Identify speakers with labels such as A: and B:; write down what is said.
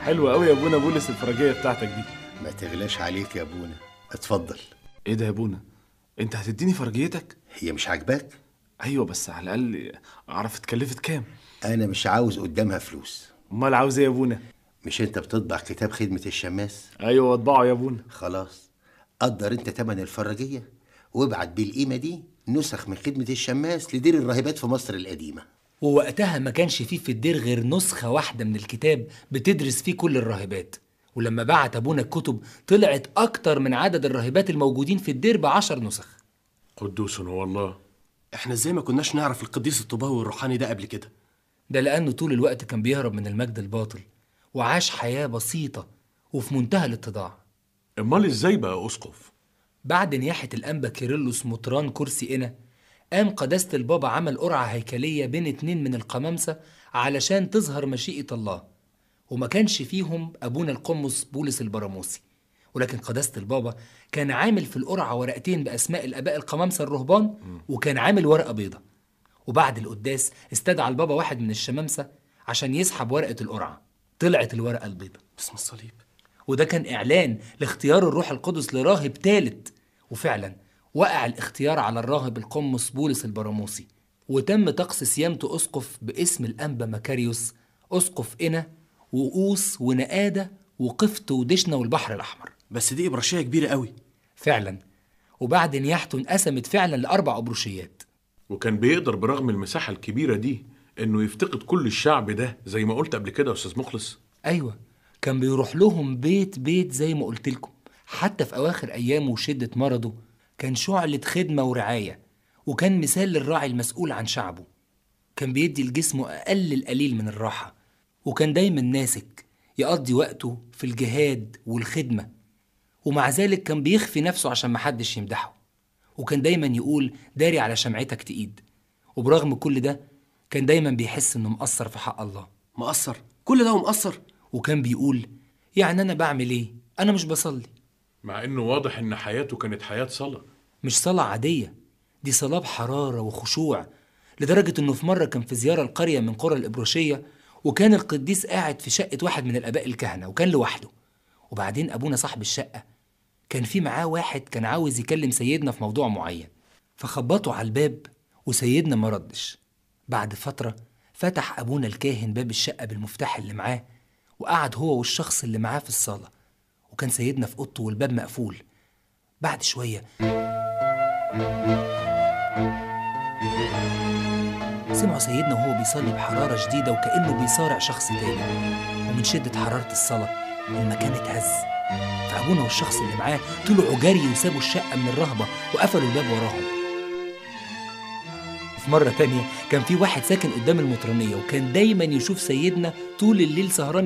A: حلوة قوي يا ابونا بولس الفرجية بتاعتك دي
B: ما تغلاش عليك يا ابونا اتفضل
A: ايه ده يا ابونا انت هتديني فرجيتك
B: هي مش عاجباك
A: ايوه بس على الاقل اعرف اتكلفت كام
B: انا مش عاوز قدامها فلوس
A: امال عاوز ايه يا ابونا
B: مش انت بتطبع كتاب خدمة الشماس
A: ايوه اطبعه يا ابونا
B: خلاص قدر انت تمن الفراجية وابعت بالقيمة دي نسخ من خدمة الشماس لدير الراهبات في مصر القديمة
C: ووقتها ما كانش فيه في الدير غير نسخة واحدة من الكتاب بتدرس فيه كل الراهبات ولما بعت أبونا الكتب طلعت أكتر من عدد الراهبات الموجودين في الدير بعشر نسخ
A: قدوس هو الله
D: احنا ازاي ما كناش نعرف القديس الطوباوي الروحاني ده قبل كده
C: ده لأنه طول الوقت كان بيهرب من المجد الباطل وعاش حياة بسيطة وفي منتهى الاتضاع
A: امال ازاي بقى اسقف
C: بعد نياحة الأنبا كيرلس مطران كرسي إنا قام قداسة البابا عمل قرعة هيكلية بين اتنين من القمامسة علشان تظهر مشيئة الله وما كانش فيهم أبونا القمص بولس البراموسي ولكن قداسة البابا كان عامل في القرعة ورقتين بأسماء الآباء القمامسة الرهبان وكان عامل ورقة بيضة وبعد القداس استدعى البابا واحد من الشمامسة عشان يسحب ورقة القرعة طلعت الورقة البيضة
D: باسم الصليب
C: وده كان إعلان لاختيار الروح القدس لراهب تالت وفعلا وقع الاختيار على الراهب القمص بولس البراموسي وتم طقس صيامته أسقف باسم الأنبا مكاريوس أسقف إنا وقوس ونقادة وقفط ودشنة والبحر الأحمر
D: بس دي ابرشيه كبيره قوي
C: فعلا وبعد نياحته انقسمت فعلا لأربع أبروشيات
A: وكان بيقدر برغم المساحة الكبيرة دي انه يفتقد كل الشعب ده زي ما قلت قبل كده يا استاذ مخلص
C: أيوة كان بيروح لهم بيت بيت زي ما قلت لكم حتى في أواخر أيامه وشدة مرضه كان شعلة خدمة ورعاية وكان مثال للراعي المسؤول عن شعبه كان بيدي لجسمه أقل القليل من الراحة وكان دايما ناسك يقضي وقته في الجهاد والخدمة ومع ذلك كان بيخفي نفسه عشان محدش يمدحه وكان دايما يقول داري على شمعتك تقيد وبرغم كل ده كان دايما بيحس انه مقصر في حق الله
D: مقصر كل ده ومقصر
C: وكان بيقول يعني انا بعمل ايه انا مش بصلي
A: مع انه واضح ان حياته كانت حياة صلاة
C: مش صلاة عادية دي صلاة بحرارة وخشوع لدرجة إنه في مرة كان في زيارة القرية من قرى الإبروشية وكان القديس قاعد في شقة واحد من الآباء الكهنة وكان لوحده وبعدين أبونا صاحب الشقة كان في معاه واحد كان عاوز يكلم سيدنا في موضوع معين فخبطوا على الباب وسيدنا ما ردش بعد فترة فتح أبونا الكاهن باب الشقة بالمفتاح اللي معاه وقعد هو والشخص اللي معاه في الصالة وكان سيدنا في أوضته والباب مقفول بعد شوية سمعوا سيدنا وهو بيصلي بحرارة شديدة وكأنه بيصارع شخص تاني ومن شدة حرارة الصلاة المكان اتهز فأبونا والشخص اللي معاه طلعوا جري وسابوا الشقة من الرهبة وقفلوا الباب وراهم في مرة تانية كان في واحد ساكن قدام المطرانية وكان دايما يشوف سيدنا طول الليل سهران